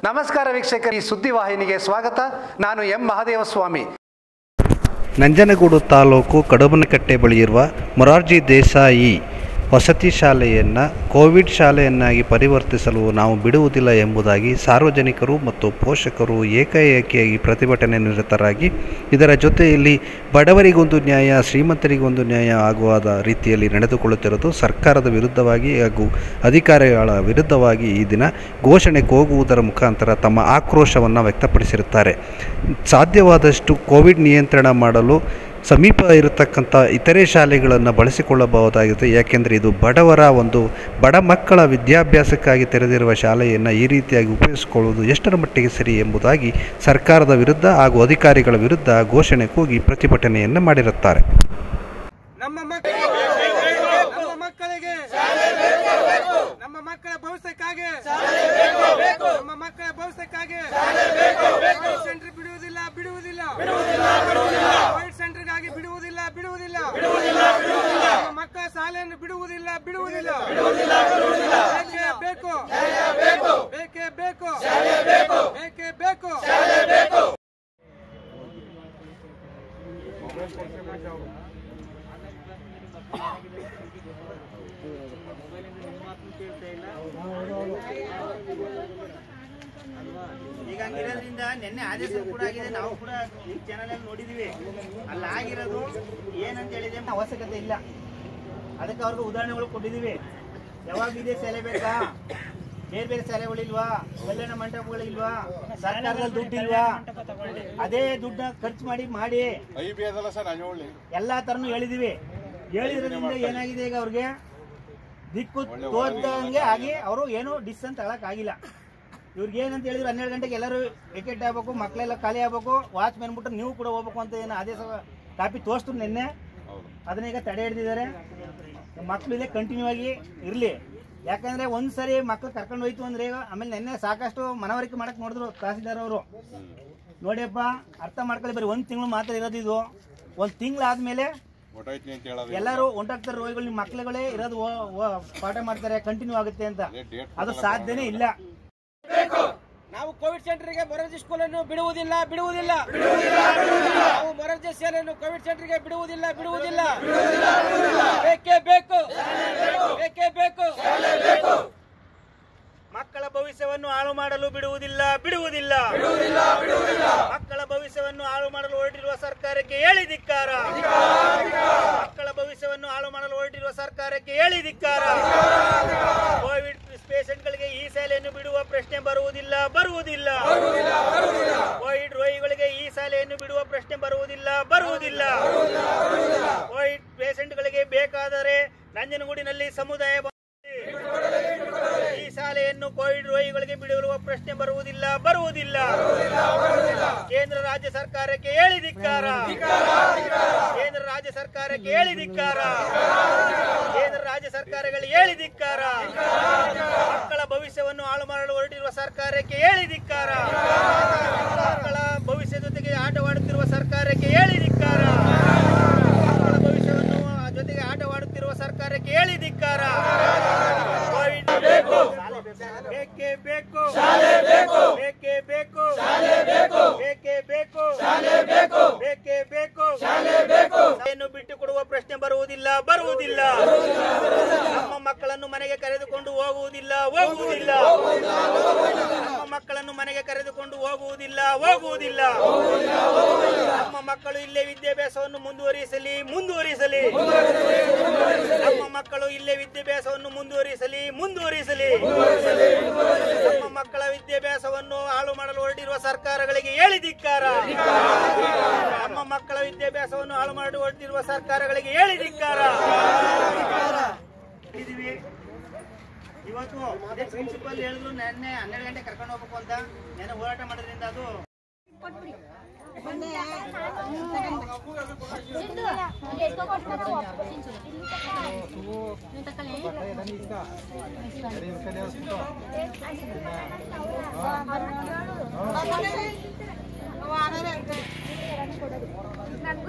ನಮಸ್ಕಾರ ವೀಕ್ಷಕರು ಈ ಸುದ್ದಿವಾಹಿನಿಗೆ ಸ್ವಾಗತ ನಾನು ಎಂ ಮಹಾದೇವಸ್ವಾಮಿ ನಂಜನಗೂಡು ತಾಲೂಕು ಕಡಬನಕಟ್ಟೆ ಬಳಿ ಇರುವ ಮೊರಾರ್ಜಿ ದೇಸಾಯಿ ವಸತಿ ಶಾಲೆಯನ್ನು ಕೋವಿಡ್ ಶಾಲೆಯನ್ನಾಗಿ ಪರಿವರ್ತಿಸಲು ನಾವು ಬಿಡುವುದಿಲ್ಲ ಎಂಬುದಾಗಿ ಸಾರ್ವಜನಿಕರು ಮತ್ತು ಪೋಷಕರು ಏಕಾಏಕಿಯಾಗಿ ಪ್ರತಿಭಟನೆ ನಿರತರಾಗಿ ಇದರ ಜೊತೆಯಲ್ಲಿ ಬಡವರಿಗೊಂದು ನ್ಯಾಯ ಶ್ರೀಮಂತರಿಗೊಂದು ನ್ಯಾಯ ಆಗುವಾದ ರೀತಿಯಲ್ಲಿ ನಡೆದುಕೊಳ್ಳುತ್ತಿರೋದು ಸರ್ಕಾರದ ವಿರುದ್ಧವಾಗಿ ಹಾಗೂ ಅಧಿಕಾರಿಗಳ ವಿರುದ್ಧವಾಗಿ ಈ ದಿನ ಘೋಷಣೆ ಕೂಗುವುದರ ಮುಖಾಂತರ ತಮ್ಮ ಆಕ್ರೋಶವನ್ನು ವ್ಯಕ್ತಪಡಿಸಿರುತ್ತಾರೆ ಸಾಧ್ಯವಾದಷ್ಟು ಕೋವಿಡ್ ನಿಯಂತ್ರಣ ಮಾಡಲು ಸಮೀಪ ಇರತಕ್ಕಂಥ ಇತರೆ ಶಾಲೆಗಳನ್ನು ಬಳಸಿಕೊಳ್ಳಬಹುದಾಗಿದೆ ಯಾಕೆಂದರೆ ಇದು ಬಡವರ ಒಂದು ಬಡ ಮಕ್ಕಳ ವಿದ್ಯಾಭ್ಯಾಸಕ್ಕಾಗಿ ತೆರೆದಿರುವ ಶಾಲೆಯನ್ನು ಈ ರೀತಿಯಾಗಿ ಉಪಯೋಗಿಸಿಕೊಳ್ಳುವುದು ಎಷ್ಟರ ಮಟ್ಟಿಗೆ ಸರಿ ಎಂಬುದಾಗಿ ಸರ್ಕಾರದ ವಿರುದ್ಧ ಹಾಗೂ ಅಧಿಕಾರಿಗಳ ವಿರುದ್ಧ ಘೋಷಣೆ ಕೂಗಿ ಪ್ರತಿಭಟನೆಯನ್ನು ಮಾಡಿರುತ್ತಾರೆ ನಮ್ಮ ಮಕ್ಕಳಿಗೆ ನಮ್ಮ ಮಕ್ಕಳಿಗೆ ನಮ್ಮ ಮಕ್ಕಳ ಭವಿಷ್ಯಕ್ಕಾಗಿ ನಮ್ಮ ಮಕ್ಕಳ ಭವಿಷ್ಯಕ್ಕಾಗಿ ವೈಟ್ ಸೆಂಟರ್ ಬಿಡುವುದಿಲ್ಲ ಬಿಡುವುದಿಲ್ಲ ವೈಟ್ ಸೆಂಟರ್ಗಾಗಿ ಬಿಡುವುದಿಲ್ಲ ಬಿಡುವುದಿಲ್ಲ ನಮ್ಮ ಮಕ್ಕಳ ಶಾಲೆಯನ್ನು ಬಿಡುವುದಿಲ್ಲ ಬಿಡುವುದಿಲ್ಲ ಬೇಕೇ ಬೇಕು ಬೇಕೇ ಬೇಕು ಬೇಕೇ ಬೇಕು ಈಗ ಹಂಗಿರೋದ್ರಿಂದ ನಿನ್ನೆ ಆದೇಶ ಕೂಡ ಆಗಿದೆ ನಾವು ಕೂಡ ಈ ಚಾನಲ್ ಅಲ್ಲಿ ನೋಡಿದೀವಿ ಅಲ್ಲಿ ಆಗಿರೋದು ಏನಂತ ಹೇಳಿದ್ರೆ ಅವಶ್ಯಕತೆ ಇಲ್ಲ ಅದಕ್ಕೆ ಅವ್ರಿಗೆ ಉದಾಹರಣೆಗಳು ಕೊಟ್ಟಿದೀವಿ ಯಾವಾಗ ಇದೇ ಶಾಲೆ ಬೇಕಾ ಬೇರೆ ಬೇರೆ ಶಾಲೆಗಳಿಲ್ವಾ ಕಲ್ಯಾಣ ಮಂಟಪಗಳಿಲ್ವಾ ಸರ್ಕಾರದಲ್ಲಿ ದುಡ್ಡಿಲ್ವಾ ಅದೇ ದುಡ್ಡನ್ನ ಖರ್ಚು ಮಾಡಿ ಮಾಡಿ ಎಲ್ಲಾ ತರನು ಹೇಳಿದೀವಿ ಹೇಳಿದ್ರಿಂದ ಏನಾಗಿದೆ ಈಗ ಅವ್ರಿಗೆ ದಿಕ್ಕು ತೋರ್ದಂಗೆ ಆಗಿ ಅವರು ಏನು ಡಿಸಿಷನ್ ತಗೊಳಕ್ ಆಗಿಲ್ಲ ಇವ್ರಿಗೆ ಏನಂತ ಹೇಳಿದ್ರು ಹನ್ನೆರಡು ಗಂಟೆಗೆ ಎಲ್ಲರೂ ವಿಕೆಟ್ ಆಗ್ಬೇಕು ಮಕ್ಕಳೆಲ್ಲ ಖಾಲಿ ಆಗ್ಬೇಕು ವಾಚ್ಮೆನ್ ಬಿಟ್ಟು ನೀವು ಕೂಡ ಹೋಗ್ಬೇಕು ಅಂತ ಏನು ಆದೇಶ ಕಾಪಿ ತೋರಿಸ್ತು ನಿನ್ನೆ ಅದನ್ನ ಈಗ ತಡೆ ಹಿಡಿದಿದ್ದಾರೆ ಮಕ್ಕಳು ಇಲ್ಲೇ ಕಂಟಿನ್ಯೂ ಆಗಿ ಇರಲಿ ಯಾಕಂದ್ರೆ ಒಂದ್ಸರಿ ಮಕ್ಳು ಕರ್ಕೊಂಡು ಹೋಯ್ತು ಅಂದ್ರೆ ಆಮೇಲೆ ನಿನ್ನೆ ಸಾಕಷ್ಟು ಮನವರಿಕೆ ಮಾಡಕ್ ನೋಡಿದ್ರು ತಹಸೀಲ್ದಾರ್ ಅವರು ನೋಡಿಯಪ್ಪ ಅರ್ಥ ಮಾಡ್ಕೊಳ್ಳಿ ಬರೀ ಒಂದ್ ತಿಂಗಳು ಮಾತ್ರ ಇರೋದು ಇದು ಒಂದ್ ತಿಂಗಳಾದ್ಮೇಲೆ ಎಲ್ಲರೂ ಹೊಂಟಾಗ್ತಾರೆ ರೋಗಿಗಳು ನಿಮ್ಮ ಮಕ್ಳುಗಳೇ ಇರೋದು ಓ- ಓ- ಪಾಠ ಮಾಡ್ತಾರೆ ಕಂಟಿನ್ಯೂ ಆಗುತ್ತೆ ಅಂತ ಅದು ಸಾಧ್ಯನೇ ಇಲ್ಲ ನಾವು ಕೋವಿಡ್ ಸೆಂಟರ್ಗೆ ಮೊರಾರ್ಜಿ ಸ್ಕೂಲ್ ಅನ್ನು ಬಿಡುವುದಿಲ್ಲ ಬಿಡುವುದಿಲ್ಲ ನಾವು ಮೊರಾರ್ಜಿ ಶಾಲೆಯನ್ನು ಕೋವಿಡ್ ಸೆಂಟರ್ಗೆ ಬಿಡುವುದಿಲ್ಲ ಬಿಡುವುದಿಲ್ಲ ಬೇಕೇ ಬೇಕು ಬೇಕೇ ಬೇಕು ಮಕ್ಕಳ ಭವಿಷ್ಯವನ್ನು ಹಾಳು ಮಾಡಲು ಬಿಡುವುದಿಲ್ಲ ಬಿಡುವುದಿಲ್ಲ ಮಕ್ಕಳ ಭವಿಷ್ಯವನ್ನು ಹಾಳು ಮಾಡಲು ಹೊರಟಿರುವ ಸರ್ಕಾರಕ್ಕೆ ಹೇಳಿ ಧಿಕ್ಕಾರ ಮಕ್ಕಳ ಭವಿಷ್ಯವನ್ನು ಹಾಳು ಮಾಡಲು ಹೊರಟಿರುವ ಸರ್ಕಾರಕ್ಕೆ ಹೇಳಿ ಧಿಕ್ಕಾರ ಕೋವಿಡ್ ಪೇಷಂಟ್ಗಳಿಗೆ ಈ ಶಾಲೆಯನ್ನು ಬಿಡುವ ಪ್ರಶ್ನೆ ಬರುವುದಿಲ್ಲ ಬರುವುದಿಲ್ಲ ಕೋವಿಡ್ ರೋಗಿಗಳಿಗೆ ಈ ಶಾಲೆಯನ್ನು ಬಿಡುವ ಪ್ರಶ್ನೆ ಬರುವುದಿಲ್ಲ ಬರುವುದಿಲ್ಲ ಕೋವಿಡ್ ಪೇಷಂಟ್ಗಳಿಗೆ ಬೇಕಾದರೆ ನಂಜನಗೂಡಿನಲ್ಲಿ ಸಮುದಾಯ ಭವನ ಈ ಶಾಲೆಯನ್ನು ಕೋವಿಡ್ ರೋಗಿಗಳಿಗೆ ಬಿಡುವ ಪ್ರಶ್ನೆ ಬರುವುದಿಲ್ಲ ಬರುವುದಿಲ್ಲ ಕೇಂದ್ರ ರಾಜ್ಯ ಸರ್ಕಾರಕ್ಕೆ ಹೇಳಿ ಧಿಕ್ಕಾರ ಕೇಂದ್ರ ರಾಜ್ಯ ಸರ್ಕಾರಕ್ಕೆ ಹೇಳಿ ಧಿಕ್ಕಾರ ಕೇಂದ್ರ ರಾಜ್ಯ ಸರ್ಕಾರಗಳಿಗೆ ಹೇಳಿ ಧಿಕ್ಕಾರ ಮಕ್ಕಳ ಭವಿಷ್ಯವನ್ನು ಹಾಳು ಮಾಡಲು ಹೊರಟಿರುವ ಸರ್ಕಾರಕ್ಕೆ ಹೇಳಿ ಧಿಕ್ಕಾರ ಮಕ್ಕಳ ಭವಿಷ್ಯ ಜೊತೆಗೆ ಆಟವಾಡುತ್ತಿರುವ ಸರ್ಕಾರಕ್ಕೆ ಹೇಳಿ ಧಿಕ್ಕಾರ ಮಕ್ಕಳ ಭವಿಷ್ಯವನ್ನು ಜೊತೆಗೆ ಆಟವಾಡುತ್ತಿರುವ ಸರ್ಕಾರಕ್ಕೆ ಹೇಳಿ ಧಿಕ್ಕಾರ ಕೋವಿಡ್ ಬೇಕೇ ಬೇಕು ಬೇಕೇ ಬೇಕು ಬೇಕೇ ಬೇಕು ಬೇಕೇ ಬೇಕು ಶಾಲೆಯನ್ನು ಬಿಟ್ಟು ಕೊಡುವ ಪ್ರಶ್ನೆ ಬರುವುದಿಲ್ಲ ಬರುವುದಿಲ್ಲ ನಮ್ಮ ಮಕ್ಕಳನ್ನು ಮನೆಗೆ ಕರೆದುಕೊಂಡು ಹೋಗುವುದಿಲ್ಲ ಹೋಗುವುದಿಲ್ಲ ನಮ್ಮ ಮಕ್ಕಳನ್ನು ಮನೆಗೆ ಕರೆದುಕೊಂಡು ಹೋಗುವುದಿಲ್ಲ ಹೋಗುವುದಿಲ್ಲ ನಮ್ಮ ಮಕ್ಕಳು ಇಲ್ಲೇ ವಿದ್ಯಾಭ್ಯಾಸವನ್ನು ಮುಂದುವರಿಸಲಿ ಮುಂದುವರಿಸಲಿ ನಮ್ಮ ಮಕ್ಕಳು ಇಲ್ಲೇ ವಿದ್ಯಾಭ್ಯಾಸವನ್ನು ಮುಂದುವರಿಸಲಿ ಮುಂದುವರಿಸಲಿ ನಮ್ಮ ಮಕ್ಕಳ ವಿದ್ಯಾಭ್ಯಾಸವನ್ನು ಹಾಳು ಮಾಡಲು ಹೊರಟಿರುವ ಸರ್ಕಾರಗಳಿಗೆ ಹೇಳಿ ಧಿಕ್ಕಾರ ನಮ್ಮ ಮಕ್ಕಳ ವಿದ್ಯಾಭ್ಯಾಸವನ್ನು ಹಾಳು ಮಾಡಿ ಹೊರಟಿರುವ ಸರ್ಕಾರಗಳಿಗೆ ಹೇಳಿ ಧಿಕ್ಕಾರ ಇದೀವಿ. ಇವತ್ತು ಅದೇ ಪ್ರಿನ್ಸಿಪಲ್ ಹೇಳಿದ್ರು ನೆನ್ನೆ ಹನ್ನೆರಡು ಗಂಟೆ ಕರ್ಕೊಂಡು ಹೋಗ್ಬೇಕು ಅಂತ ನೆನ್ನೆ ಹೋರಾಟ ಮಾಡೋದ್ರಿಂದ ಅದು ನನಗೂ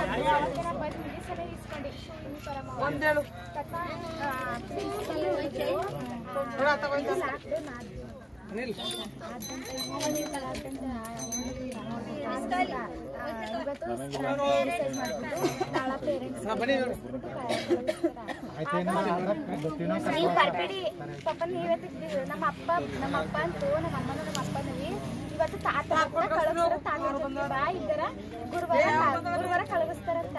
ಒಂದೇಳು ಪ್ರಿನ್ಸಿಪಲ್ ನೋಡ ತಗೊಂಡು ನೀವು ಬರ್ಬೇಡಿ ಪಾಪ ನೀವೇ ತಿಂದಿದ್ದು ನಮ್ಮ ಅಪ್ಪ ನಮ್ಮ ಅಪ್ಪ ಅಂತೂ ನಮ್ಮ ಅಮ್ಮನೂ ನಮ್ಮ ಅಪ್ಪನವಿ ಇವತ್ತು ತಾತ ಕೂಡ ಕಳಿಸ್ತಾರ ತಾತ ಜೊತೆ ಬಾ ಇದ್ದಾರ ಗುರುವಾರ ಗುರುವಾರ ಕಳಿಸ್ತಾರಂತ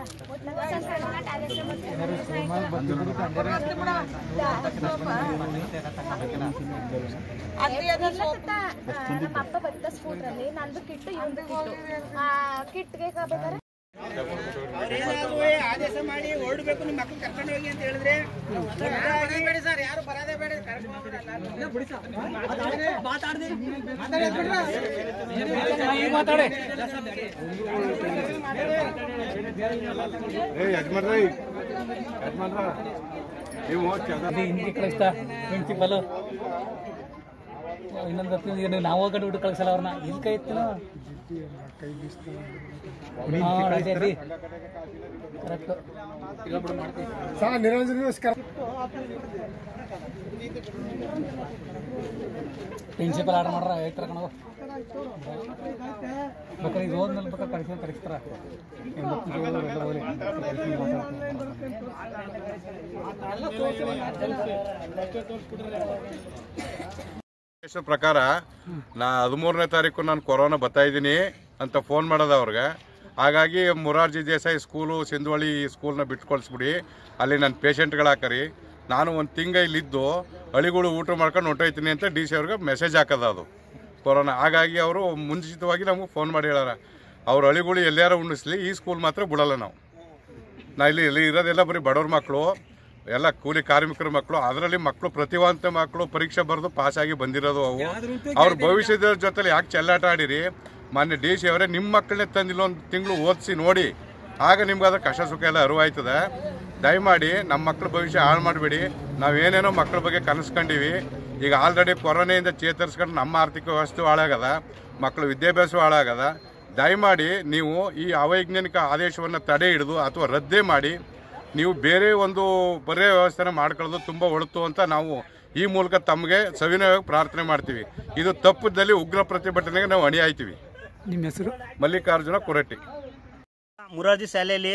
ನಮ್ಮ ಅಪ್ಪ ಬಂದ ಸ್ಕೂಟ್ರಲ್ಲಿ ನಂದು ಕಿಟ್ಟು ಇವಂದು ಕಿಟ್ಟು ಆ ಕಿಟ್ಗೆ ಬೇಕಾದ್ರೆ ಅವ್ರೇನಾದ್ರು ಆದೇಶ ಮಾಡಿ ಹೊರಡ್ಬೇಕು ನಿಮ್ಮ ಮಕ್ಕಳು ಕರ್ಕೊಂಡು ಹೋಗಿ ಅಂತ ಹೇಳಿದ್ರೆ ಬೇಡಿ ಸರ್ ಯಾರು ಬರೋದೇ ಬೇಡ ಹಿಂದಿ ಕಳಿಸ್ತಾ ಪ್ರಿನ್ಸಿಪಲ್ ಇನ್ನೊಂದು ಹೊತ್ತು ಏನು ನಾವು ಹೋಗ್ಕೊಂಡು ಬಿಟ್ಟು ಕಳಿಸಲ್ಲ ಅವ್ರನ್ನ ಇಲ್ಲಿ ಕೈ ಎತ್ತಿನ ಕರೆಕ್ಟ್ ಪ್ರಿನ್ಸಿಪಲ್ ಆರ್ಡರ್ ಮಾಡ್ರ ಹೇಳ್ತಾರ ಕಣವ ಬೇಕಾದ್ರೆ ಇದು ಹೋದ್ಮೇಲೆ ಬೇಕಾದ್ರೆ ಕಳಿಸಿ ಕಳಿಸ್ತಾರ ದೇಶ ಪ್ರಕಾರ ನಾ ಹದಿಮೂರನೇ ತಾರೀಕು ನಾನು ಕೊರೋನಾ ಬರ್ತಾ ಇದ್ದೀನಿ ಅಂತ ಫೋನ್ ಮಾಡೋದು ಅವ್ರಿಗೆ ಹಾಗಾಗಿ ಮುರಾರ್ಜಿ ದೇಸಾಯಿ ಸ್ಕೂಲು ಸಿಂಧುವಳಿ ಸ್ಕೂಲ್ನ ಬಿಟ್ಟು ಕಳಿಸ್ಬಿಡಿ ಅಲ್ಲಿ ನನ್ನ ಪೇಷಂಟ್ಗಳಾಕರಿ ನಾನು ಒಂದು ತಿಂಗ ಇಲ್ಲಿದ್ದು ಹಳಿಗಳು ಊಟ ಮಾಡ್ಕೊಂಡು ಹೊಂಟೋಯ್ತೀನಿ ಅಂತ ಡಿ ಸಿ ಅವ್ರಿಗೆ ಮೆಸೇಜ್ ಹಾಕೋದು ಅದು ಕೊರೋನಾ ಹಾಗಾಗಿ ಅವರು ಮುಂಚಿತವಾಗಿ ನಮಗೆ ಫೋನ್ ಮಾಡಿ ಹೇಳಾರ ಅವ್ರ ಹಳಿಗಳು ಎಲ್ಲಾರು ಉಣಿಸ್ಲಿ ಈ ಸ್ಕೂಲ್ ಮಾತ್ರ ಬಿಡಲ್ಲ ನಾವು ನಾ ಇಲ್ಲಿ ಇಲ್ಲಿ ಇರೋದೆಲ್ಲ ಬರೀ ಬಡವ್ರ ಮಕ್ಕಳು ಎಲ್ಲ ಕೂಲಿ ಕಾರ್ಮಿಕರ ಮಕ್ಕಳು ಅದರಲ್ಲಿ ಮಕ್ಕಳು ಪ್ರತಿಭಾವಂತ ಮಕ್ಕಳು ಪರೀಕ್ಷೆ ಬರೆದು ಪಾಸ್ ಆಗಿ ಬಂದಿರೋದು ಅವು ಅವ್ರ ಭವಿಷ್ಯದ ಜೊತೆಲಿ ಯಾಕೆ ಚೆಲ್ಲಾಟ ಆಡಿರಿ ಮಾನ್ಯ ಡಿ ಸಿ ಅವರೇ ನಿಮ್ಮ ಮಕ್ಕಳನ್ನೇ ತಂದು ಇಲ್ಲೊಂದು ತಿಂಗಳು ಓದಿಸಿ ನೋಡಿ ಆಗ ನಿಮ್ಗೆ ಅದ್ರ ಕಷ್ಟ ಸುಖ ಎಲ್ಲ ಅರಿವಾಯ್ತದೆ ದಯಮಾಡಿ ನಮ್ಮ ಮಕ್ಕಳ ಭವಿಷ್ಯ ಹಾಳು ಮಾಡಬೇಡಿ ನಾವೇನೇನೋ ಮಕ್ಕಳ ಬಗ್ಗೆ ಕನಸ್ಕೊಂಡಿವಿ ಈಗ ಆಲ್ರೆಡಿ ಕೊರೋನೆಯಿಂದ ಚೇತರಿಸ್ಕೊಂಡು ನಮ್ಮ ಆರ್ಥಿಕ ವ್ಯವಸ್ಥೆ ಹಾಳಾಗದ ಮಕ್ಕಳ ವಿದ್ಯಾಭ್ಯಾಸ ಹಾಳಾಗದ ದಯಮಾಡಿ ನೀವು ಈ ಅವೈಜ್ಞಾನಿಕ ಆದೇಶವನ್ನು ತಡೆ ಹಿಡಿದು ಅಥವಾ ರದ್ದೇ ಮಾಡಿ ನೀವು ಬೇರೆ ಒಂದು ಬರೇ ವ್ಯವಸ್ಥೆನ ಮಾಡ್ಕೊಳ್ಳೋದು ತುಂಬ ಒಳಿತು ಅಂತ ನಾವು ಈ ಮೂಲಕ ತಮಗೆ ಸವಿನಯವಾಗಿ ಪ್ರಾರ್ಥನೆ ಮಾಡ್ತೀವಿ ಇದು ತಪ್ಪಿದ್ದಲ್ಲಿ ಉಗ್ರ ಪ್ರತಿಭಟನೆಗೆ ನಾವು ಅಣಿ ಆಯ್ತೀವಿ ನಿಮ್ಮ ಹೆಸರು ಮಲ್ಲಿಕಾರ್ಜುನ ಕುರಟ್ಟಿ ಮುರಾರ್ಜಿ ಶಾಲೆಯಲ್ಲಿ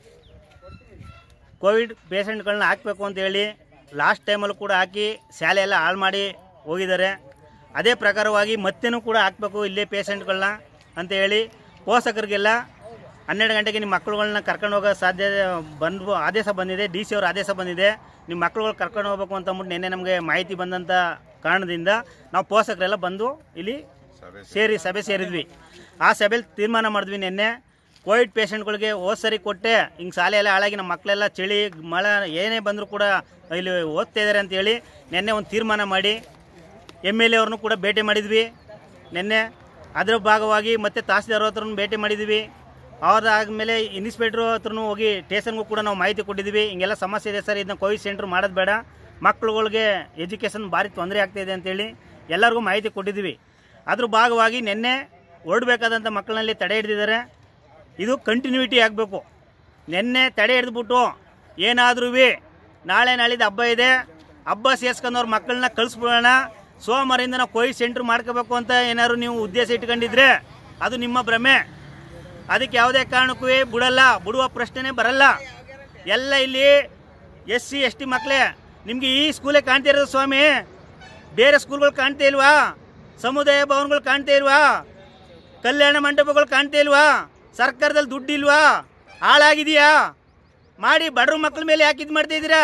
ಕೋವಿಡ್ ಪೇಷಂಟ್ಗಳನ್ನ ಹಾಕಬೇಕು ಅಂತ ಹೇಳಿ ಲಾಸ್ಟ್ ಟೈಮಲ್ಲೂ ಕೂಡ ಹಾಕಿ ಶಾಲೆ ಎಲ್ಲ ಹಾಳು ಮಾಡಿ ಹೋಗಿದ್ದಾರೆ ಅದೇ ಪ್ರಕಾರವಾಗಿ ಮತ್ತೇನೂ ಕೂಡ ಹಾಕಬೇಕು ಇಲ್ಲೇ ಪೇಷಂಟ್ಗಳನ್ನ ಅಂತ ಹೇಳಿ ಪೋಷಕರಿಗೆಲ್ಲ ಹನ್ನೆರಡು ಗಂಟೆಗೆ ನಿಮ್ಮ ಮಕ್ಕಳುಗಳನ್ನ ಕರ್ಕೊಂಡು ಹೋಗೋ ಸಾಧ್ಯತೆ ಬಂದು ಆದೇಶ ಬಂದಿದೆ ಡಿ ಸಿ ಅವ್ರ ಆದೇಶ ಬಂದಿದೆ ನಿಮ್ಮ ಮಕ್ಕಳುಗಳು ಕರ್ಕೊಂಡು ಹೋಗ್ಬೇಕು ಅಂತ ಅಂದ್ಬಿಟ್ಟು ನಿನ್ನೆ ನಮಗೆ ಮಾಹಿತಿ ಬಂದಂಥ ಕಾರಣದಿಂದ ನಾವು ಪೋಷಕರೆಲ್ಲ ಬಂದು ಇಲ್ಲಿ ಸೇರಿ ಸಭೆ ಸೇರಿದ್ವಿ ಆ ಸಭೆಯಲ್ಲಿ ತೀರ್ಮಾನ ಮಾಡಿದ್ವಿ ನಿನ್ನೆ ಕೋವಿಡ್ ಪೇಷಂಟ್ಗಳಿಗೆ ಹೋದ್ ಸರಿ ಕೊಟ್ಟೆ ಹಿಂಗೆ ಶಾಲೆ ಎಲ್ಲ ಹಾಳಾಗಿ ನಮ್ಮ ಮಕ್ಕಳೆಲ್ಲ ಚಳಿ ಮಳೆ ಏನೇ ಬಂದರೂ ಕೂಡ ಇಲ್ಲಿ ಓದ್ತಾ ಇದ್ದಾರೆ ಅಂತೇಳಿ ನಿನ್ನೆ ಒಂದು ತೀರ್ಮಾನ ಮಾಡಿ ಎಮ್ ಎಲ್ ಎ ಅವ್ರನ್ನೂ ಕೂಡ ಭೇಟಿ ಮಾಡಿದ್ವಿ ನಿನ್ನೆ ಅದರ ಭಾಗವಾಗಿ ಮತ್ತೆ ತಹಸೀಲ್ದಾರ್ ಹತ್ರನೂ ಭೇಟಿ ಮಾಡಿದ್ವಿ ಅದಾದಮೇಲೆ ಇನ್ಸ್ಪೆಕ್ಟ್ರ್ ಹತ್ರನೂ ಹೋಗಿ ಸ್ಟೇಷನ್ಗೂ ಕೂಡ ನಾವು ಮಾಹಿತಿ ಕೊಟ್ಟಿದ್ವಿ ಹಿಂಗೆಲ್ಲ ಸಮಸ್ಯೆ ಇದೆ ಸರ್ ಇದನ್ನ ಕೋವಿಡ್ ಸೆಂಟ್ರ್ ಮಾಡೋದು ಬೇಡ ಮಕ್ಕಳುಗಳಿಗೆ ಎಜುಕೇಷನ್ ಭಾರಿ ತೊಂದರೆ ಆಗ್ತಾಯಿದೆ ಅಂತೇಳಿ ಎಲ್ಲರಿಗೂ ಮಾಹಿತಿ ಕೊಟ್ಟಿದ್ವಿ ಅದ್ರ ಭಾಗವಾಗಿ ನಿನ್ನೆ ಹೊರಡಬೇಕಾದಂಥ ಮಕ್ಕಳಲ್ಲಿ ತಡೆ ಹಿಡಿದಿದ್ದಾರೆ ಇದು ಕಂಟಿನ್ಯೂಟಿ ಆಗಬೇಕು ನಿನ್ನೆ ತಡೆ ಹಿಡಿದ್ಬಿಟ್ಟು ಏನಾದ್ರೂ ನಾಳೆ ನಾಳಿದ್ದು ಹಬ್ಬ ಇದೆ ಹಬ್ಬ ಸೇರ್ಸ್ಕೊಂಡವ್ರ ಮಕ್ಕಳನ್ನ ಕಳಿಸ್ಬಿಡೋಣ ಸೋಮವಾರದಿಂದ ನಾವು ಕೋವಿಡ್ ಸೆಂಟ್ರ್ ಮಾಡ್ಕೋಬೇಕು ಅಂತ ಏನಾದ್ರು ನೀವು ಉದ್ದೇಶ ಇಟ್ಕೊಂಡಿದ್ರೆ ಅದು ನಿಮ್ಮ ಭ್ರಮೆ ಅದಕ್ಕೆ ಯಾವುದೇ ಕಾರಣಕ್ಕೂ ಬಿಡಲ್ಲ ಬಿಡುವ ಪ್ರಶ್ನೆನೇ ಬರಲ್ಲ ಎಲ್ಲ ಇಲ್ಲಿ ಎಸ್ ಸಿ ಎಸ್ ಟಿ ಮಕ್ಕಳೇ ನಿಮಗೆ ಈ ಸ್ಕೂಲೇ ಕಾಣ್ತಾ ಇರೋದು ಸ್ವಾಮಿ ಬೇರೆ ಸ್ಕೂಲ್ಗಳು ಕಾಣ್ತಾ ಇಲ್ವಾ ಸಮುದಾಯ ಭವನಗಳು ಕಾಣ್ತಾ ಇಲ್ವಾ ಕಲ್ಯಾಣ ಮಂಟಪಗಳು ಕಾಣ್ತಾ ಇಲ್ವಾ ಸರ್ಕಾರದಲ್ಲಿ ದುಡ್ಡು ಇಲ್ವಾ ಹಾಳಾಗಿದೆಯಾ ಮಾಡಿ ಬಡವ್ರ ಮಕ್ಕಳ ಮೇಲೆ ಯಾಕೆ ಇದು ಮಾಡ್ತಾ ಇದ್ದೀರಾ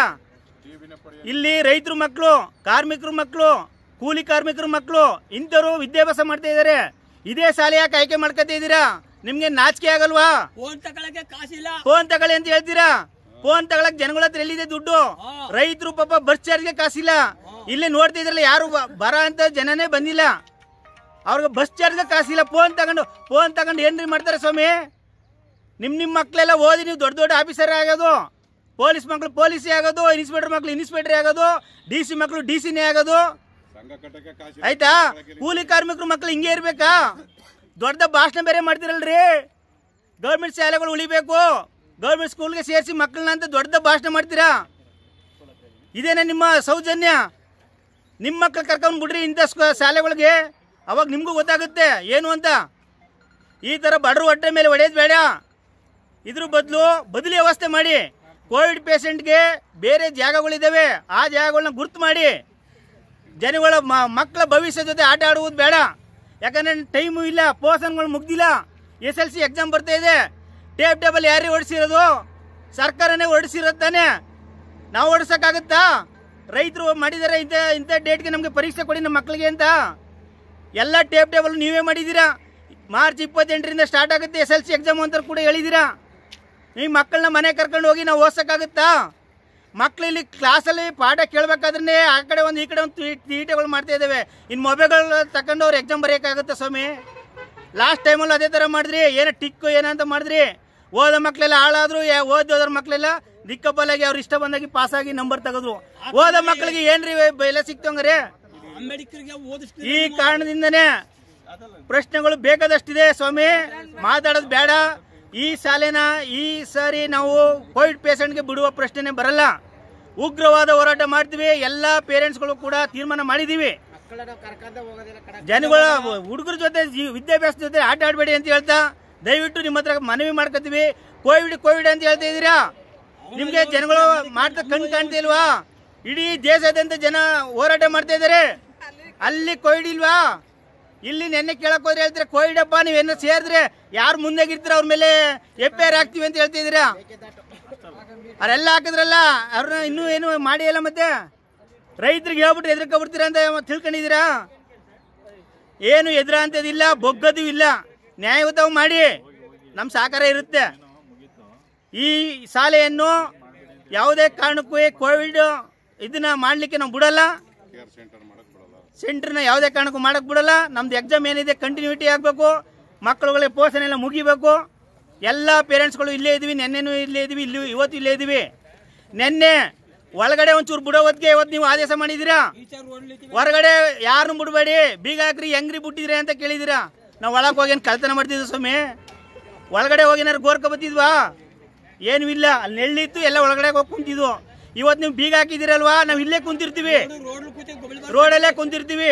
ಇಲ್ಲಿ ರೈತರ ಮಕ್ಕಳು ಕಾರ್ಮಿಕರ ಮಕ್ಕಳು ಕೂಲಿ ಕಾರ್ಮಿಕರ ಮಕ್ಕಳು ಇಂಥವ್ರು ವಿದ್ಯಾಭ್ಯಾಸ ಮಾಡ್ತಾ ಇದ್ದಾರೆ ಇದೇ ಶಾಲೆ ಯಾಕೆ ಆಯ್ಕೆ ಮಾಡ್ಕೊತಾ ಇದ್ದೀರಾ ನಿಮ್ಗೆ ನಾಚಿಕೆ ಆಗಲ್ವಾ ಫೋನ್ ತಗೊಳಕ್ಕೆ ಕಾಸಿಲ್ಲ ಫೋನ್ ತಗೊಳ್ಳಿ ಅಂತ ಹೇಳ್ತೀರಾ ಫೋನ್ ತಗೊಳಕ್ ಜನಗಳ ಹತ್ರ ಎಲ್ಲಿದೆ ದುಡ್ಡು ರೈತರು ಪಾಪ ಬಸ್ ಚಾರ್ಜ್ಗೆ ಕಾಸಿಲ್ಲ ಇಲ್ಲಿ ನೋಡ್ತಾ ಇದ್ರಲ್ಲ ಯಾರು ಬ- ಬರ ಅಂತ ಜನನೇ ಬಂದಿಲ್ಲ ಅವ್ರಿಗೆ ಬಸ್ ಚಾರ್ಜ್ಗೆ ಕಾಸಿಲ್ಲ ಫೋನ್ ತಗೊಂಡು ಫೋನ್ ತಗೊಂಡು ಏನ್ರಿ ಮಾಡ್ತಾರೆ ಸ್ವಾಮಿ ನಿಮ್ ನಿಮ್ ಮಕ್ಕಳೆಲ್ಲ ಓದಿ ನೀವು ದೊಡ್ಡ ದೊಡ್ಡ ಆಫೀಸರ್ ಆಗೋದು ಪೊಲೀಸ್ ಮಕ್ಕಳು ಪೊಲೀಸೇ ಆಗೋದು ಇನ್ಸ್ಪೆಕ್ಟರ್ ಮಕ್ಕಳು ಇನ್ಸ್ಪೆಕ್ಟರ್ ಆಗೋದು ಡಿ ಸಿ ಮಕ್ಕಳು ಡಿ ಸಿನೇ ಆಗೋದು ಆಯ್ತಾ ಕೂಲಿ ಕಾರ್ಮಿಕರು ಮಕ್ಕಳು ಹಿಂಗೆ ಇರ್ಬೇಕಾ ದೊಡ್ಡ ಭಾಷಣ ಬೇರೆ ಮಾಡ್ತಿರಲ್ರಿ ಗೌರ್ಮೆಂಟ್ ಶಾಲೆಗಳು ಉಳಿಬೇಕು ಗೌರ್ಮೆಂಟ್ ಸ್ಕೂಲ್ಗೆ ಸೇರಿಸಿ ಮಕ್ಕಳನ್ನ ಅಂತ ದೊಡ್ಡ ಭಾಷಣ ಮಾಡ್ತೀರಾ ಇದೇನೇ ನಿಮ್ಮ ಸೌಜನ್ಯ ನಿಮ್ಮ ಮಕ್ಳು ಕರ್ಕೊಂಡು ಬಿಡ್ರಿ ಇಂಥ ಸ್ಕ- ಶಾಲೆಗಳಿಗೆ ಅವಾಗ ನಿಮಗೂ ಗೊತ್ತಾಗುತ್ತೆ ಏನು ಅಂತ ಈ ಥರ ಬಡವ್ರ ಹೊಟ್ಟೆ ಮೇಲೆ ಹೊಡೆಯೋದು ಬೇಡ ಇದ್ರ ಬದಲು ಬದಲಿ ವ್ಯವಸ್ಥೆ ಮಾಡಿ ಕೋವಿಡ್ ಪೇಷಂಟ್ಗೆ ಬೇರೆ ಜಾಗಗಳಿದ್ದಾವೆ ಆ ಜಾಗಗಳನ್ನ ಗುರ್ತು ಮಾಡಿ ಜನಗಳ ಮ- ಮಕ್ಕಳ ಭವಿಷ್ಯ ಜೊತೆ ಆಟ ಆಡುವುದು ಬೇಡ ಯಾಕಂದ್ರೆ ಟೈಮು ಇಲ್ಲ ಪೋಷನ್ಗಳು ಮುಗ್ದಿಲ್ಲ ಎಸ್ ಎಲ್ ಸಿ ಎಕ್ಸಾಮ್ ಬರ್ತಾ ಇದೆ ಟೇಪ್ ಟೇಬಲ್ ಯಾರೇ ಹೊಡಿಸಿರೋದು ಸರ್ಕಾರನೇ ಹೊಡಿಸಿರೋದು ತಾನೆ ನಾವು ಹೊಡ್ಸಕ್ಕಾಗತ್ತಾ ರೈತರು ಮಾಡಿದ್ದಾರೆ ಇಂಥ ಇಂಥ ಡೇಟ್ಗೆ ನಮಗೆ ಪರೀಕ್ಷೆ ಕೊಡಿ ನಮ್ಮ ಮಕ್ಕಳಿಗೆ ಅಂತ ಎಲ್ಲ ಟೇಪ್ ಟೇಬಲ್ ನೀವೇ ಮಾಡಿದ್ದೀರಾ ಮಾರ್ಚ್ ಇಪ್ಪತ್ತೆಂಟರಿಂದ ಸ್ಟಾರ್ಟ್ ಆಗುತ್ತೆ ಎಸ್ ಎಲ್ ಸಿ ಎಕ್ಸಾಮ್ ಅಂತ ಕೂಡ ಹೇಳಿದ್ದೀರಾ ಈ ಮಕ್ಕಳನ್ನ ಮನೆ ಕರ್ಕೊಂಡು ಹೋಗಿ ನಾವು ಓದ್ಸಕ್ಕಾಗುತ್ತಾ ಮಕ್ಳು ಇಲ್ಲಿ ಕ್ಲಾಸಲ್ಲಿ ಪಾಠ ಕೇಳಬೇಕಾದ್ರೆ ಆ ಕಡೆ ಒಂದು ಈ ಕಡೆ ಒಂದು ತೀಟೆಗಳು ಮಾಡ್ತಾ ಇದ್ದಾವೆ ಇನ್ನು ಮೊಬೈಲ್ಗಳು ತಗೊಂಡು ಅವ್ರು ಎಕ್ಸಾಮ್ ಬರೆಯೋಕ್ಕಾಗುತ್ತೆ ಸ್ವಾಮಿ ಲಾಸ್ಟ್ ಟೈಮಲ್ಲಿ ಅದೇ ಥರ ಮಾಡಿದ್ರಿ ಏನೋ ಟಿಕ್ಕು ಏನಂತ ಮಾಡಿದ್ರಿ ಓದೋ ಮಕ್ಕಳೆಲ್ಲ ಹಾಳಾದ್ರು ಯಾ- ಓದೋದ್ರ ಮಕ್ಕಳೆಲ್ಲ ದಿಕ್ಕಪ್ಪಲಾಗಿ ಅವ್ರು ಇಷ್ಟ ಬಂದಾಗಿ ಪಾಸಾಗಿ ನಂಬರ್ ತೆಗೆದ್ರು ಓದೋ ಮಕ್ಕಳಿಗೆ ಏನ್ರಿ ಬೆಲೆ ಸಿಕ್ತಂಗ್ರೆ ಈ ಕಾರಣದಿಂದನೇ ಪ್ರಶ್ನೆಗಳು ಬೇಕಾದಷ್ಟಿದೆ ಸ್ವಾಮಿ ಮಾತಾಡೋದು ಬೇಡ ಈ ಶಾಲೆನ ಈ ಸಾರಿ ನಾವು ಕೋವಿಡ್ ಪೇಷಂಟ್ಗೆ ಬಿಡುವ ಪ್ರಶ್ನೆನೇ ಬರಲ್ಲ ಉಗ್ರವಾದ ಹೋರಾಟ ಮಾಡ್ತೀವಿ ಎಲ್ಲ ಪೇರೆಂಟ್ಸ್ಗಳು ಕೂಡ ತೀರ್ಮಾನ ಮಾಡಿದೀವಿ ಜನಗಳ ಹುಡುಗರ ಜೊತೆ ಜೀ- ವಿದ್ಯಾಭ್ಯಾಸ ಜೊತೆ ಆಟ ಆಡಬೇಡಿ ಅಂತ ಹೇಳ್ತಾ ದಯವಿಟ್ಟು ನಿಮ್ಮ ಹತ್ರ ಮನವಿ ಮಾಡ್ಕೊತೀವಿ ಕೋವಿಡ್ ಕೋವಿಡ್ ಅಂತ ಹೇಳ್ತಾ ಇದ್ದೀರಾ ನಿಮ್ಗೆ ಜನಗಳು ಮಾಡ್ತಾ ಕಣ್ ಕಾಣ್ತಾ ಇಲ್ವಾ ಇಡೀ ದೇಶಾದ್ಯಂತ ಜನ ಹೋರಾಟ ಮಾಡ್ತಾ ಇದ್ದಾರೆ ಅಲ್ಲಿ ಕೋವಿಡ್ ಇಲ್ವಾ ಇಲ್ಲಿ ನೆನ್ನೆ ಕೇಳಕ್ ಹೋದ್ರೆ ಹೇಳ್ತಾರೆ ಕೋವಿಡ್ ಹಬ್ಬ ನೀವೇನೋ ಸೇರಿದ್ರೆ ಯಾರು ಮುಂದಾಗಿರ್ತೀರ ಅವ್ರ ಮೇಲೆ ಎಫ್ ಐ ಆರ್ ಹಾಕ್ತೀವಿ ಅಂತ ಹೇಳ್ತಿದ್ದೀರಾ ಅವರೆಲ್ಲ ಹಾಕಿದ್ರಲ್ಲ ಅವ್ರನ್ನ ಇನ್ನೂ ಏನು ಮಾಡಿ ಇಲ್ಲ ಮತ್ತೆ ರೈತರಿಗೆ ಹೇಳ್ಬಿಟ್ಟು ಎದುರ್ಕೊಬಿಡ್ತೀರಾ ಅಂತ ತಿಳ್ಕೊಂಡಿದ್ದೀರಾ ಏನು ಎದುರ ಅಂತದಿಲ್ಲ ಬೊಗ್ಗದು ಇಲ್ಲ ನ್ಯಾಯಯುತವಾಗಿ ಮಾಡಿ ನಮ್ಮ ಸಹಕಾರ ಇರುತ್ತೆ ಈ ಶಾಲೆಯನ್ನು ಯಾವುದೇ ಕಾರಣಕ್ಕೂ ಕೋವಿಡ್ ಇದನ್ನ ಮಾಡಲಿಕ್ಕೆ ನಾವು ಬಿಡಲ್ಲ ಸೆಂಟರ್ನ ಯಾವುದೇ ಕಾರಣಕ್ಕೂ ಮಾಡಕ್ ಬಿಡಲ್ಲ ನಮ್ದು ಎಕ್ಸಾಮ್ ಏನಿದೆ ಕಂಟಿನ್ಯೂಟಿ ಆಗಬೇಕು ಮಕ್ಕಳುಗಳಿಗೆ ಪೋಷಣೆ ಎಲ್ಲ ಮುಗಿಬೇಕು ಎಲ್ಲ ಪೇರೆಂಟ್ಸ್ಗಳು ಇಲ್ಲೇ ಇದ್ದೀವಿ ನೆನ್ನೆನೂ ಇಲ್ಲೇ ಇದ್ದೀವಿ ಇಲ್ಲಿ ಇವತ್ತು ಇಲ್ಲೇ ಇದ್ದೀವಿ ನೆನ್ನೆ ಒಳಗಡೆ ಒಂಚೂರು ಬಿಡೋ ಹೊತ್ತಿಗೆ ಇವತ್ತು ನೀವು ಆದೇಶ ಮಾಡಿದ್ದೀರಾ ಹೊರಗಡೆ ಯಾರನ್ನು ಬಿಡಬೇಡಿ ಬೀಗ ಹಾಕ್ರಿ ಹೆಂಗ್ರಿ ಬಿಟ್ಟಿದ್ರಿ ಅಂತ ಕೇಳಿದ್ದೀರಾ ನಾವು ಒಳಗೆ ಹೋಗಿ ಏನು ಕಳ್ತನ ಮಾಡ್ತಿದ್ವಿ ಸ್ವಾಮಿ ಒಳಗಡೆ ಹೋಗಿ ಏನಾರು ಗೋರ್ಕ ಬತ್ತಿದ್ವಾ ಏನೂ ಇಲ್ಲ ಅಲ್ಲಿ ನೆಳ್ಳಿತ್ತು ಎಲ್ಲ ಒಳಗಡೆ ಹೋಗಿ ಕುಂತಿದ್ವು ಇವತ್ತು ನೀವು ಬೀಗ ಹಾಕಿದಿರಲ್ವಾ ನಾವು ಇಲ್ಲೇ ಕುಂತಿರ್ತೀವಿ ರೋಡಲ್ಲೇ ಕುಂತಿರ್ತೀವಿ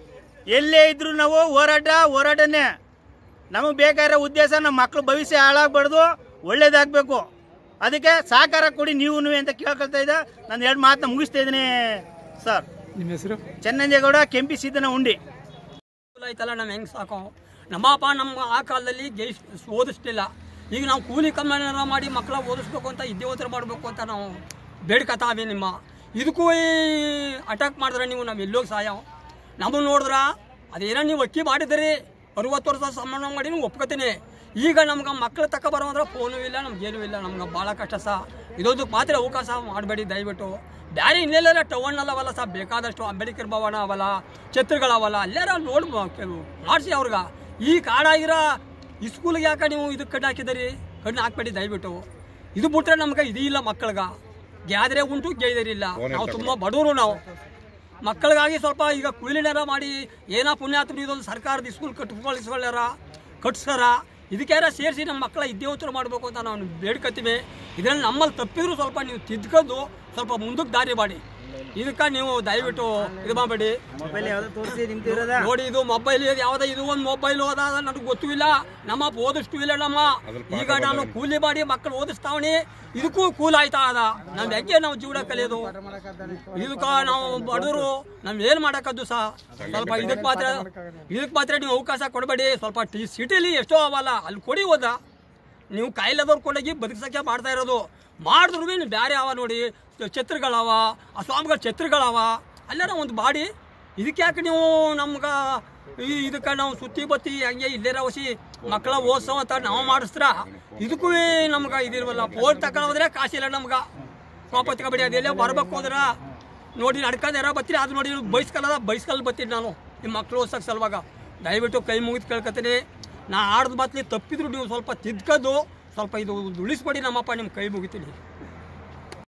ಎಲ್ಲೇ ಇದ್ರು ನಾವು ಹೋರಾಟ ಹೋರಾಟನೇ ನಮಗೆ ಬೇಕಾಗಿರೋ ಉದ್ದೇಶ ನಮ್ಮ ಮಕ್ಕಳು ಭವಿಷ್ಯ ಹಾಳಾಗಬಾರ್ದು ಒಳ್ಳೇದಾಗಬೇಕು ಅದಕ್ಕೆ ಸಹಕಾರ ಕೊಡಿ ನೀವು ಅಂತ ಕೇಳ್ಕೊಳ್ತಾ ಇದ್ದ ನಾನು ಎರಡು ಮಾತನ್ನ ಮುಗಿಸ್ತಾ ಇದ್ದೀನಿ ಸರ್ ನಿಮ್ಮ ಹೆಸರು ಚೆನ್ನಂಜೇಗೌಡ ಕೆಂಪಿ ಸಿದ್ದನ ಉಂಡಿ ಅನುಕೂಲ ಐತಲ್ಲ ನಾವು ಹೆಂಗೆ ಸಾಕೋ ನಮ್ಮಪ್ಪ ನಮ್ಮ ಆ ಕಾಲದಲ್ಲಿ ಜೈಸ್ ಓದಿಸ್ಲಿಲ್ಲ ಈಗ ನಾವು ಕೂಲಿ ಕಮ್ಮನ ಮಾಡಿ ಮಕ್ಕಳ ಓದಿಸ್ಬೇಕು ಅಂತ ವಿದ್ಯಾವಂತರ ಮಾಡಬೇಕು ಅಂತ ನಾವು ಬೇಡ್ಕತಾವೆ ನಿಮ್ಮ ಇದಕ್ಕೂ ಅಟ್ಯಾಕ್ ಮಾಡಿದ್ರೆ ನೀವು ನಾವು ಎಲ್ಲೋಗಿ ಸಾಯ ನಮ್ಮನ್ನು ನೋಡಿದ್ರ ಅದೇನೋ ನೀವು ಅಕ್ಕಿ ಮಾಡಿದಿರಿ ಅರುವತ್ತು ವರ್ಷ ಸಂಬಂಧ ಮಾಡಿ ನೀವು ಒಪ್ಕೋತೀನಿ ಈಗ ನಮ್ಗೆ ಮಕ್ಕಳು ತಕ ಬರೋ ಅಂದ್ರೆ ಫೋನು ಇಲ್ಲ ನಮ್ಗೇನು ಇಲ್ಲ ನಮ್ಗೆ ಭಾಳ ಕಷ್ಟ ಸಹ ಇದೊಂದಕ್ಕೆ ಮಾತ್ರ ಅವಕಾಶ ಮಾಡಬೇಡಿ ದಯವಿಟ್ಟು ಬ್ಯಾರೆ ಇನ್ನೆಲ್ಲೆಲ್ಲ ಟವನ್ ಅವಲ್ಲ ಸಹ ಬೇಕಾದಷ್ಟು ಅಂಬೇಡ್ಕರ್ ಭವನ ಅವಲ್ಲ ಛತ್ರಗಳವಲ್ಲ ಅಲ್ಲೆಲ್ಲ ನೋಡಿ ಮಾಡಿಸಿ ಅವ್ರಿಗೆ ಈ ಕಾಡಾಗಿರೋ ಈ ಸ್ಕೂಲಿಗೆ ಯಾಕೆ ನೀವು ಇದಕ್ಕೆ ಕಣ್ಣು ಹಾಕಿದಿರಿ ಕಣ್ಣು ಹಾಕ್ಬೇಡಿ ದಯವಿಟ್ಟು ಇದು ಬಿಟ್ರೆ ನಮ್ಗೆ ಇದು ಇಲ್ಲ ಮಕ್ಕಳಿಗೆ ಗ್ಯಾದ್ರೆ ಉಂಟು ಗೇದರಿಲ್ಲ ನಾವು ತುಂಬ ಬಡವರು ನಾವು ಮಕ್ಕಳಿಗಾಗಿ ಸ್ವಲ್ಪ ಈಗ ಕೂಲಿನಾರ ಮಾಡಿ ಏನೋ ಪುಣ್ಯಾತ್ಮ ಇದೊಂದು ಸರ್ಕಾರದ ಸ್ಕೂಲ್ ಕಟ್ಕೊಳಿಸ್ಕೊಳ್ಳಾರ ಕಟ್ಸ್ತಾರ ಇದಕ್ಕೆಲ್ಲ ಸೇರಿಸಿ ನಮ್ಮ ಮಕ್ಕಳ ವಿದ್ಯಾವಂತರು ಮಾಡಬೇಕು ಅಂತ ನಾವು ಬೇಡ್ಕೊತೀವಿ ಇದರಲ್ಲಿ ನಮ್ಮಲ್ಲಿ ತಪ್ಪಿದ್ರು ಸ್ವಲ್ಪ ನೀವು ತಿದ್ಕೊಂಡು ಸ್ವಲ್ಪ ಮುಂದಕ್ಕೆ ದಾರಿ ಮಾಡಿ ಇದಕ್ಕೆ ನೀವು ದಯವಿಟ್ಟು ಇದು ಮಾಡಬೇಡಿ ಮೊಬೈಲ್ ಯಾವ್ದು ತೋರಿಸಿ ನಿಮ್ದು ಇರೋದ ನೋಡಿ ಇದು ಮೊಬೈಲ್ ಯಾವ್ದು ಇದು ಒಂದು ಮೊಬೈಲ್ ಹೋದ ನನಗೆ ಗೊತ್ತೂ ಇಲ್ಲ ನಮ್ಮ ಅಪ್ಪ ಓದಿಸ್ತು ಇಲ್ಲ ನಮ್ಮ ಈಗ ನಾನು ಕೂಲಿ ಮಾಡಿ ಮಕ್ಕಳು ಓದಿಸ್ತಾವಣಿ ಇದಕ್ಕೂ ಕೂಲ್ ಆಯ್ತಾ ಅದ ನಾವ್ ಹೆಂಗೆ ನಾವು ಜೀವನ ಕಲಿಯೋದು ಇದಕ್ಕ ನಾವು ಬಡವರು ನಾವ್ ಏನ್ ಮಾಡಕ್ಕದ್ದು ಸಹ ಸ್ವಲ್ಪ ಇದಕ್ ಮಾತ್ರ ಇದಕ್ ಮಾತ್ರ ನೀವು ಅವಕಾಶ ಕೊಡಬೇಡಿ ಸ್ವಲ್ಪ ಟಿ ಸಿಟಿಲಿ ಎಷ್ಟೋ ಅವಲ್ಲ ಅಲ್ಲಿ ಕೊಡಿ ಹೋದ ನೀವು ಕಾಯಿಲೆದವ್ರು ಕೊಂಡೋಗಿ ಬದುಕ್ಸಕ್ಕೆ ಮಾಡ್ತಾ ಇರೋದು ಮಾಡಿದ್ರು ನೀವು ಬೇರೆ ಅವ ನೋಡಿ ಛತ್ರಗಳವ ಆ ಸ್ವಾಮಿಗಳ ಛತ್ರಗಳವ ಅಲ್ಲೆಲ್ಲ ಒಂದು ಬಾಡಿ ಇದಕ್ಕೆ ಯಾಕೆ ನೀವು ನಮ್ಗೆ ಈ ಇದಕ್ಕೆ ನಾವು ಸುತ್ತಿ ಬತ್ತಿ ಹಂಗೆ ಇಲ್ಲೇರ ಹೊಸಿ ಮಕ್ಕಳ ಓದ್ಸವ ಅಂತ ನಾವು ಮಾಡಿಸ್ತ್ರ ಇದಕ್ಕೂ ನಮ್ಗೆ ಇದಿಲ್ವಲ್ಲ ಫೋನ್ ತಗೊಂಡೋದ್ರೆ ಕಾಸಿಲ್ಲ ನಮ್ಗೆ ಪಾಪ ತಗೋಬೇಡಿ ಅದೆಲ್ಲ ಬರ್ಬೇಕು ಹೋದ್ರ ನೋಡಿ ನಡ್ಕೊಂಡು ಯಾರೋ ಬರ್ತೀರಿ ಅದು ನೋಡಿ ಬೈಸ್ಕಲ್ಲದ ಬೈಸ್ಕಲ್ ಬರ್ತೀನಿ ನಾನು ನಿಮ್ಮ ಮಕ್ಕಳು ಓದ್ಸಕ್ಕೆ ಸಲುವಾಗ ದಯವಿಟ್ಟು ಕೈ ಮುಗಿದು ಕೇಳ್ಕೊತೀನಿ ನಾ ಆಡ್ದ ಮಾತು ತಪ್ಪಿದ್ರು ನೀವು ಸ್ವಲ್ಪ ತಿದ್ಕೊಂಡು ಸ್ವಲ್ಪ ಇದು ಉಳಿಸ್ಕೊಡಿ ನಮ್ಮಪ್ಪ ನಿಮ್ಮ ಕೈ ಮುಗಿತೀನಿ